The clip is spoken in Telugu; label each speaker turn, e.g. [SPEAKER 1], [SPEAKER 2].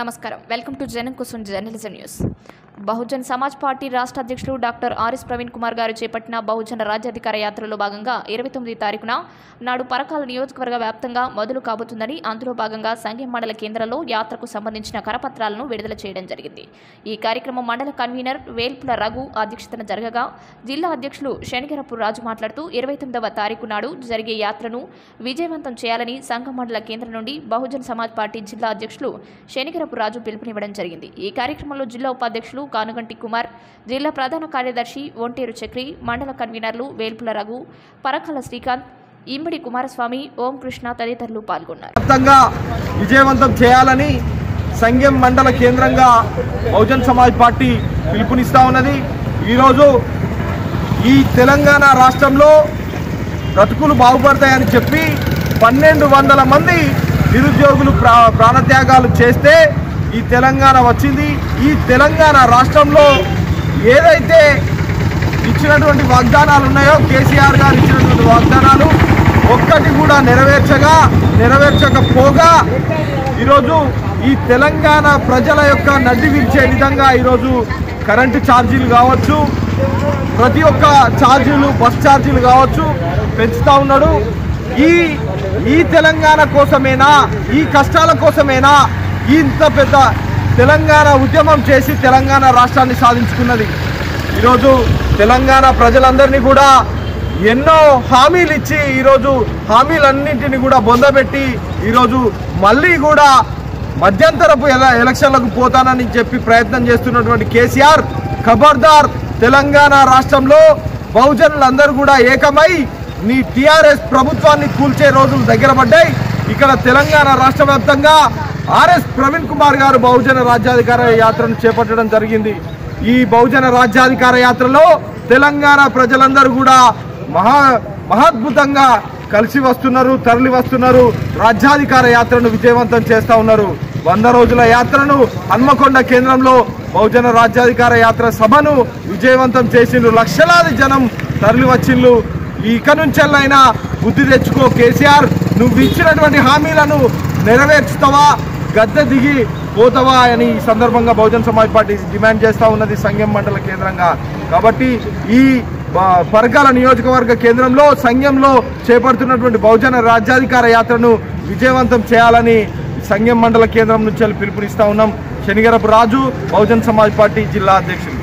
[SPEAKER 1] నమస్కారం వెల్కమ్ టు జనం కోసం journalism news Bahujan Samaj party రాష్ట్ర అధ్యక్షులు డాక్టర్ ఆర్ఎస్ ప్రవీణ్ కుమార్ గారు చేపట్టిన బహుజన రాజ్యాధికార యాత్రలో భాగంగా ఇరవై తొమ్మిది తారీఖున నాడు పరకాల నియోజకవర్గ వ్యాప్తంగా మొదలు కాబోతుందని అందులో భాగంగా సంఘం మండల కేంద్రంలో యాత్రకు సంబంధించిన కరపత్రాలను విడుదల చేయడం జరిగింది ఈ కార్యక్రమం మండల కన్వీనర్ వేల్పుల రఘు అధ్యక్షతన జరగగా జిల్లా అధ్యక్షులు శనిగరపు రాజు మాట్లాడుతూ ఇరవై తొమ్మిదవ తారీఖు నాడు జరిగే యాత్రను విజయవంతం చేయాలని సంఘం మండల కేంద్రం నుండి బహుజన్ సమాజ్ పార్టీ జిల్లా అధ్యక్షులు శనిగరపు రాజు పిలుపునివ్వడం జరిగింది ఈ కార్యక్రమంలో జిల్లా ఉపాధ్యక్షులు కానుగంటి కుమార్ జిల్లా ప్రధాన కార్యదర్శి ఒంటేరు చక్రి మండల కన్వీనర్లు వేల్పుల రఘు పరకాల శ్రీకాంత్ ఇమ్మడి కుమారస్వామి ఓం కృష్ణ తదితరులు పాల్గొన్నారు
[SPEAKER 2] వ్యాప్తంగా విజయవంతం చేయాలని సంఘం మండల కేంద్రంగా బహుజన్ సమాజ్ పార్టీ పిలుపునిస్తా ఉన్నది ఈరోజు ఈ తెలంగాణ రాష్ట్రంలో బ్రతుకులు బాగుపడతాయని చెప్పి పన్నెండు వందల మంది నిరుద్యోగులు ప్రా ప్రాణత్యాగాలు చేస్తే ఈ తెలంగాణ వచ్చింది ఈ తెలంగాణ రాష్ట్రంలో ఏదైతే ఇచ్చినటువంటి వాగ్దానాలు ఉన్నాయో కేసీఆర్ గారు ఇచ్చినటువంటి వాగ్దానాలు ఒక్కటి కూడా నెరవేర్చగా నెరవేర్చకపోగా ఈరోజు ఈ తెలంగాణ ప్రజల యొక్క నడ్డి విరిచే విధంగా ఈరోజు కరెంటు ఛార్జీలు కావచ్చు ప్రతి ఒక్క ఛార్జీలు బస్ ఛార్జీలు కావచ్చు పెంచుతా ఉన్నాడు ఈ ఈ తెలంగాణ కోసమేనా ఈ కష్టాల కోసమేనా ఇంత పెద్ద తెలంగాణ ఉద్యమం చేసి తెలంగాణ రాష్ట్రాన్ని సాధించుకున్నది ఈరోజు తెలంగాణ ప్రజలందరినీ కూడా ఎన్నో హామీలు ఇచ్చి ఈరోజు హామీలన్నింటినీ కూడా బొందబెట్టి ఈరోజు మళ్ళీ కూడా మధ్యంతరపు ఎల- ఎలక్షన్లకు పోతానని చెప్పి ప్రయత్నం చేస్తున్నటువంటి కేసీఆర్ ఖబర్దార్ తెలంగాణ రాష్ట్రంలో బహుజనులందరూ కూడా ఏకమై నీ టీఆర్ఎస్ ప్రభుత్వాన్ని కూల్చే రోజులు దగ్గర పడ్డాయి ఇక్కడ తెలంగాణ రాష్ట్ర వ్యాప్తంగా ఆర్ఎస్ ప్రవీణ్ కుమార్ గారు బహుజన రాజ్యాధికార యాత్రను చేపట్టడం జరిగింది ఈ బహుజన రాజ్యాధికార యాత్రలో తెలంగాణ ప్రజలందరూ కూడా మహా మహాద్భుతంగా కలిసి వస్తున్నారు తరలి వస్తున్నారు రాజ్యాధికార యాత్రను విజయవంతం చేస్తా ఉన్నారు వంద రోజుల యాత్రను హన్మకొండ కేంద్రంలో బహుజన రాజ్యాధికార యాత్ర సభను విజయవంతం చేసిండ్రు లక్షలాది జనం తరలి వచ్చిండ్రు ఇక నుంచెల్లైనా బుద్ధి తెచ్చుకో కేసీఆర్ నువ్వు ఇచ్చినటువంటి హామీలను నెరవేర్చుతావా గద్దె దిగి పోతావా అని ఈ సందర్భంగా బహుజన్ సమాజ్ పార్టీ డిమాండ్ చేస్తా ఉన్నది సంఘం మండల కేంద్రంగా కాబట్టి ఈ బ- పరకాల నియోజకవర్గ కేంద్రంలో సంఘంలో చేపడుతున్నటువంటి బహుజన రాజ్యాధికార యాత్రను విజయవంతం చేయాలని సంఘం మండల కేంద్రం నుంచి పిలుపునిస్తా ఉన్నాం శనిగరపు రాజు బహుజన్ సమాజ్ పార్టీ జిల్లా అధ్యక్షులు